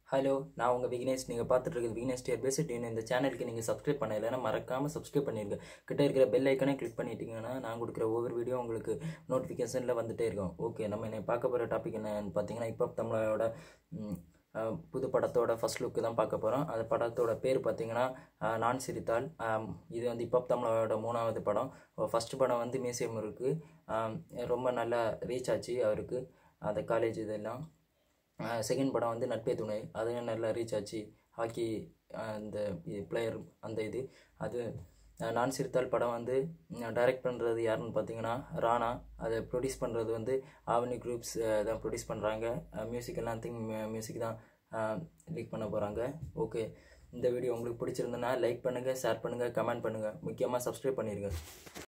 hello நான் உங்கள் விக்னேஷ் நீங்கள் பார்த்துட்டு இருக்கிறது விக்னேஷ் டியர் பேசிட் இன்னும் இந்த சேனலுக்கு நீங்கள் சப்ஸ்கிரைப் பண்ண இல்லைன்னா மறக்காமல் சப்ஸ்கிரைப் பண்ணிருங்க கிட்ட இருக்கிற பெல் ஐக்கனே கிளிக் பண்ணிட்டீங்கன்னா நான் கொடுக்குற ஒவ்வொரு வீடியோ உங்களுக்கு நோட்டிஃபிகேஷனில் வந்துட்டே இருக்கும் ஓகே நம்ம இன்னைக்கு பார்க்க போகிற டாபிக் என்னன்னு பார்த்தீங்கன்னா இப்போ தமிழோட ம், அஹ், புது படத்தோட ஃபர்ஸ்ட் லுக்கு தான் பார்க்க போகிறோம் அந்த படத்தோட பேர் பார்த்தீங்கன்னா அஹ், நான் சிரித்தால் ஆம், இது வந்து இப்போ தமிழோட மூணாவது படம் ஃபர்ஸ்ட் படம் வந்து மியூசியம் இருக்குது ரொம்ப நல்லா ரீச் ஆச்சு அவருக்கு அந்த காலேஜ் இதெல்லாம் செகண்ட் படம் வந்து நட்பே துணை அதுவும் நல்லா ரீச் ஆச்சு ஹாக்கி அந்த பிளேயர் அந்த இது அது அஹ், நான் சிரித்தால் படம் வந்து டைரக்ட் பண்ணுறது யாருன்னு பார்த்தீங்கன்னா ராணா அதை ப்ரொடியூஸ் பண்ணுறது வந்து ஆவணி குரூப்ஸ் தான் ப்ரொடியூஸ் பண்ணுறாங்க மியூசிக் எல்லாம் திங் மியூசிக் தான் லீக் பண்ண போகிறாங்க ஓகே இந்த வீடியோ உங்களுக்கு பிடிச்சிருந்ததுன்னா லைக் பண்ணுங்கள் ஷேர் பண்ணுங்கள் கமெண்ட் பண்ணுங்கள் முக்கியமாக சப்ஸ்கிரைப் பண்ணிடுங்க